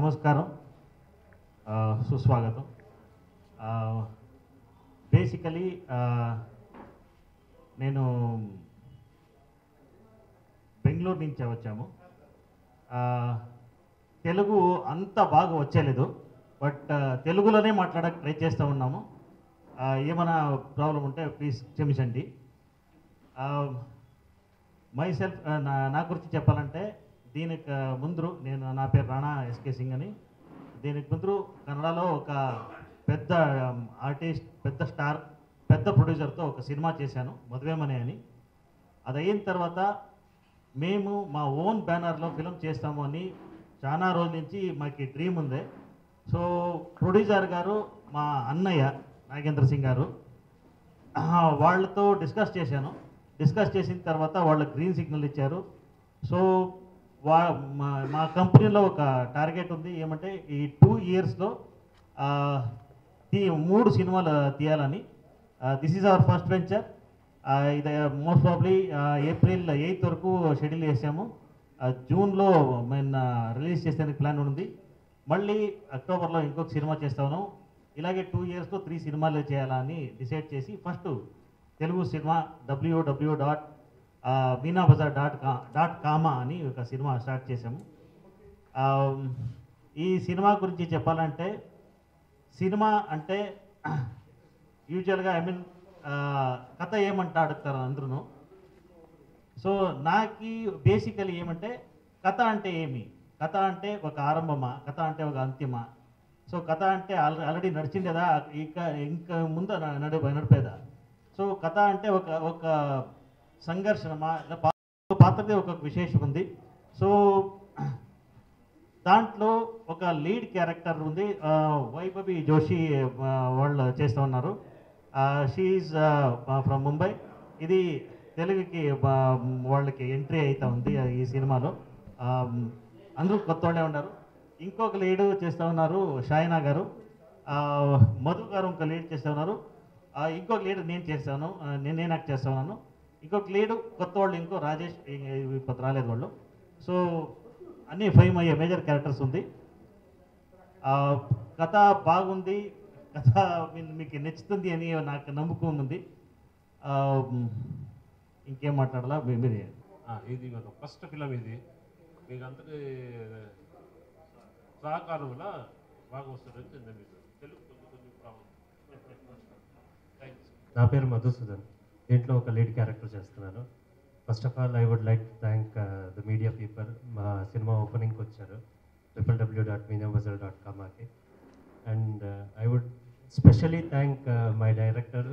నమస్కారం ఆ, సుస్వాగతం బేసికలీ నేను బెంగళూరు నుంచి వచ్చాము ఆ, తెలుగు అంత బాగా వచ్చేలేదు బట్ తెలుగులోనే మాట్లాడక ట్రై చేస్తూ ఉన్నాము ఆ, ఏమైనా ప్రాబ్లం ఉంటే ప్లీజ్ క్షమించండి మై సెల్ఫ్ నా నా గురించి చెప్పాలంటే దీనికి ఆ, ముందు నేను నా పేరు రాణా ఎస్కే సింగ్ అని దీనికి ముందు కన్నడలో ఒక పెద్ద ఆర్టిస్ట్ పెద్ద స్టార్ పెద్ద ప్రొడ్యూసర్తో ఒక సినిమా చేశాను మధువేమనే అని అది అయిన తర్వాత మేము మా ఓన్ బ్యానర్లో ఫిలిం చేస్తాము అని చాలా రోజుల నుంచి మాకు డ్రీమ్ ఉంది సో ప్రొడ్యూసర్ గారు మా అన్నయ్య నాగేంద్ర సింగ్ గారు ఆ, వాళ్ళతో డిస్కస్ చేశాను డిస్కస్ చేసిన తర్వాత వాళ్ళు గ్రీన్ సిగ్నల్ ఇచ్చారు సో వా మా మా కంపెనీలో ఒక టార్గెట్ ఉంది ఏమంటే ఈ టూ ఇయర్స్లో తీ మూడు సినిమాలు తీయాలని this is our first venture ఇది మోస్ట్ ప్రాబ్లీ ఏప్రిల్ ఎయిత్ వరకు షెడ్యూల్ చేసాము ఆ, జూన్లో మేము రిలీజ్ చేసేందుకు ప్లాన్ ఉంది మళ్ళీ అక్టోబర్లో ఇంకొక సినిమా చేస్తాను ఇలాగే టూ ఇయర్స్లో త్రీ సినిమాలు చేయాలని డిసైడ్ చేసి ఫస్ట్ తెలుగు సినిమా W W dot Meena Bazaar dot కా డాట్ కామా అని ఒక సినిమా స్టార్ట్ చేసాము ఆ, ఈ సినిమా గురించి చెప్పాలంటే సినిమా అంటే యూజువల్గా ఐ మీన్ కథ ఏమంటా అడుగుతారు అందరూ సో నాకు బేసికలీ ఏమంటే కథ అంటే ఏమి కథ అంటే ఒక ఆరంభమా కథ అంటే ఒక అంతిమా సో కథ అంటే ఆల్రెడీ ఆల్రెడీ నడిచిండేదా ఇంకా ఇంకా ముందు న- నడి నడిపేదా సో కథ అంటే ఒక ఒక సంఘర్షణమా ఇలా పా- పాత్రది ఒక విశేషం ఉంది సో దాంట్లో ఒక లీడ్ క్యారెక్టర్ ఉంది ఆ, వైభవి జోషి ఆ, వాళ్ళు చేస్తూ ఉన్నారు షీఈ్ ఫ్రమ్ ముంబై ఇది తెలుగుకి ఆ, వాళ్ళకి ఎంట్రీ అవుతా ఉంది ఆ, ఈ సినిమాలో ఆ, అందరూ కొత్త వాళ్ళే ఉన్నారు ఇంకొక లీడ్ చేస్తూ ఉన్నారు షాయినా గారు ఆ, మధు గారు ఇంకో లీడ్ చేస్తూ ఉన్నారు ఆ, ఇంకొక లీడ్ నేను చేస్తాను ఆ, నేను నేను యాక్ట్ చేస్తా ఉన్నాను ఇంకొక లీడ్ కొత్త వాళ్ళు ఇంకో రాజేష్ ఈ- ఇప్పుడు రాలేదు వాళ్ళు సో అన్ని ఫైవ్ అయ్యే మేజర్ క్యారెక్టర్స్ ఉంది ఆ, కథ బాగుంది కథ మీ- మీకు నచ్చుతుంది అని నాకు నమ్మకం ఉంది ఆ, ఇంకేం మాట్లాడాలా మీ- మీరే ఆ, ఇది ఒక ఫస్ట్ ఫిలం ఇది మీకు అంతటి సహకారం వల్ల బాగా వస్తుంది నేను మీకు తెలుగు కొంచెం కొంచెం ప్రాబ్లం థ్యాంక్స్ నా పేరు మధుసూదన్ దీంట్లో ఒక లీడ్ క్యారెక్టర్ చేస్తున్నాను first of all I would like to thank the media people మా సినిమా ఓపెనింగ్కి వచ్చారు triple W dot media Bazaar dot కామాకి and I would specially thank my director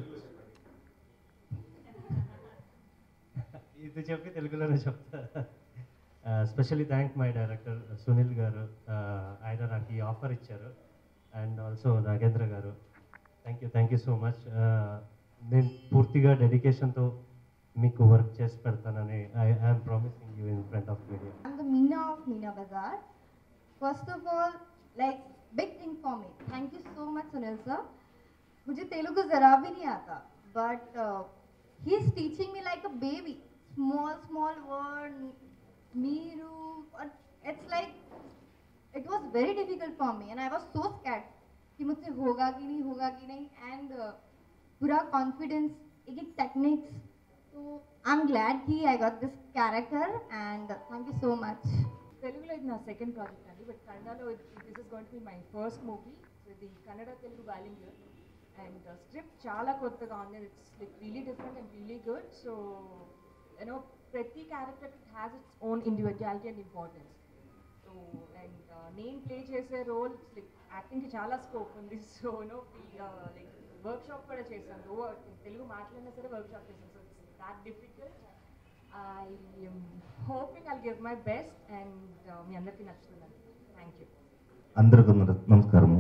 ఇది చెప్పి తెలుగులోనే చెప్తా specially thank my director Sunil garu Uh, ఆయన నాకు ఈ ఆఫర్ ఇచ్చారు and also Nagendra garu thank you thank you so much నేను పూర్తిగా డెడికేషన్తో మీకు వర్క్ చేసి పెడతానని I I'm promising you in front of media I'm the Meena of Meena Bazaar. First of all, like big thing for me. Thank you so much, Sunil sir. मुझे तेलुगु जरा भी नहीं आता but uh, he is teaching me like a baby. Small small word, meeru. or- It's like it was very difficult for me and I was so scared कि मुझसे होगा कि नहीं होगा कि नहीं and uh, पूरा confidence, एक एक techniques. So I'm glad कि I got this character and thank you so much. తెలుగులో ఇది నా సెకండ్ ప్రాజెక్ట్ అండి బట్ కన్నడలో this is going to be my first movie ఇది Kannada Telugu bilingual and script చాలా కొత్తగా ఉంది it's like really different and really good so you know ప్రతి character it has its own individuality and importance so and నేను play చేసే role like యాక్టింగ్కి చాలా scope ఉంది so no like workshop కూడా చేశాను ఓ తెలుగు మాట్లాడినా సరే వర్క్ షాప్ చేశాను so it's that difficult I am hoping I'll give my best and మీ అందరికీ నచ్చుతుందండి థ్యాంక్ యూ అందరికీ నమ- నమస్కారము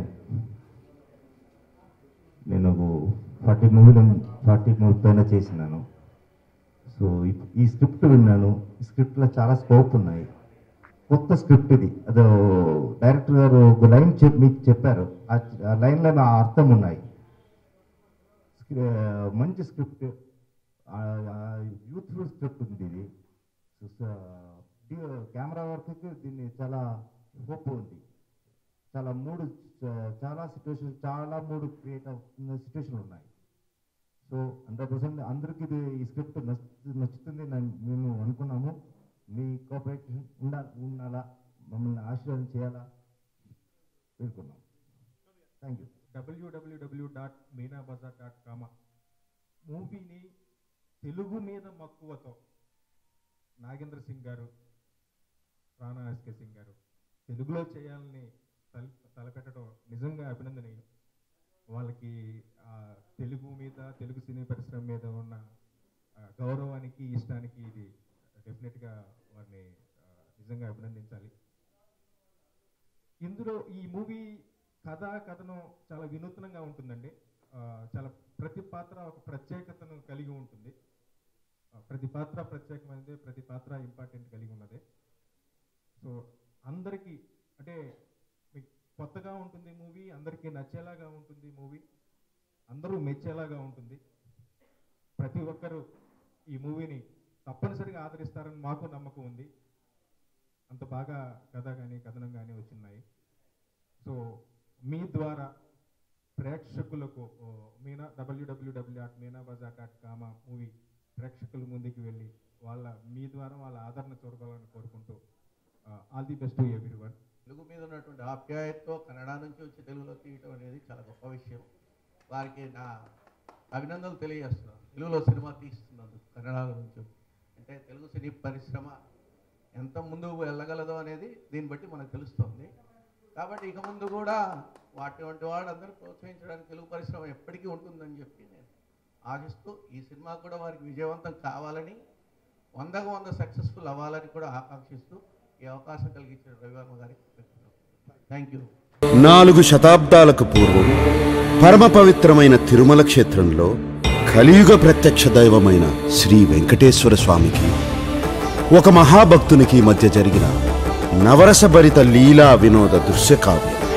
నేను ఫార్టీ మూవీలో ఫార్టీ మూవీ పైన చేసినాను సో ఈ- ఈ స్క్రిప్ట్ విన్నాను ఈ స్క్రిప్ట్లో చాలా స్కోప్ ఉన్నాయి కొత్త స్క్రిప్ట్ ఇది అదో డైరెక్టర్ గారు ఒక లైన్ చెప్ మీకు చెప్పారు ఆ ఆ లైన్లో నా అర్థం ఉన్నాయి స్క్రి- మంచి స్క్రిప్ట్ యూత్ఫుల్ స్క్రిప్ట్ ఉంది ఇది కెమెరా వర్క్కి దీన్ని చాలా హోప్ ఉంది చాలా మూడు చ- చాలా సిచ్యువేషన్ చాలా మూడు క్రియేట్ అవుతున్న సిచ్యువేషన్లు ఉన్నాయి సో హండ్రెడ్ పర్సెంట్ అందరికీ ఇది ఈ స్క్రిప్ట్ నచ్చు నచ్చుతుంది నేను- మేము అనుకున్నాము మీ కోఆపరేషన్ ఉండా ఉండాలా మమ్మల్ని ఆశీర్వాదం చేయాలా పేర్కొన్నాం thank you W W W dot Meena Bazaar dot com మూవీని తెలుగు మీద మక్కువతో నాగేంద్ర సింగ్ గారు రాణా ఎస్కే సింగ్ గారు తెలుగులో చేయాలని తల తలపెట్టడం నిజంగా అభినందనీయం వాళ్ళకి ఆ, తెలుగు మీద తెలుగు సినీ పరిశ్రమ మీద ఉన్న ఆ, గౌరవానికి ఇష్టానికి ఇది డెఫినెట్గా వారిని ఆ, నిజంగా అభినందించాలి ఇందులో ఈ మూవీ కథ కథనం చాలా వినూత్నంగా ఉంటుందండి ఆ, చాలా ప్రతి పాత్ర ఒక ప్రత్యేకతను కలిగి ఉంటుంది ఆ, ప్రతి పాత్ర ప్రత్యేకమైనది ప్రతి పాత్ర ఇంపార్టెంట్ కలిగి ఉన్నది సో అందరికీ అంటే మీకు కొత్తగా ఉంటుంది మూవీ అందరికీ నచ్చేలాగా ఉంటుంది మూవీ అందరూ మెచ్చేలాగా ఉంటుంది ప్రతి ఒక్కరూ ఈ మూవీని తప్పనిసరిగా ఆదరిస్తారని మాకు నమ్మకం ఉంది అంత బాగా కథ కానీ కథనం కానీ వచ్చినాయి సో మీ ద్వారా ప్రేక్షకులకు ఓ, Meena W W W dot Meena Bazaar dot com movie ప్రేక్షకుల ముందుకు వెళ్ళి వాళ్ళ మీ ద్వారా వాళ్ళ ఆదరణ చూరగలని కోరుకుంటూ all the best to everyone Telugu మీద ఉన్నటువంటి ఆప్యాయతతో కన్నడ నుంచి వచ్చి తెలుగులో తీయటం అనేది చాలా గొప్ప విషయం వారికి నా అభినందనలు తెలియజేస్తున్నాను తెలుగులో సినిమా తీస్తున్నందుకు కన్నడలో నుంచి అంటే తెలుగు సినీ పరిశ్రమ ఎంత ముందుకు వెళ్ళగలదో అనేది దీన్ని బట్టి మనకు తెలుస్తుంది కాబట్టి ఇక ముందు కూడా అటువంటి వాళ్ళందరూ ప్రోత్సహించడానికి తెలుగు పరిశ్రమ ఎప్పటికీ ఉంటుందని చెప్పి నేను ఆశిస్తూ ఈ సినిమా కూడా వారికి విజయవంతం కావాలని వందకు వంద సక్సెస్ఫుల్ అవ్వాలని కూడా ఆకాంక్షిస్తూ ఈ అవకాశం కలిగించిన రవివర్మ గారికి థ్యాంక్ యూ నాలుగు శతాబ్దాలకు పూర్వం పరమ పవిత్రమైన తిరుమల క్షేత్రంలో కలియుగ ప్రత్యక్ష దైవమైన శ్రీ వెంకటేశ్వర స్వామికి ఒక మహాభక్తునికి మధ్య జరిగిన నవరసభరిత లీలా వినోద దృశ్య కావ్యం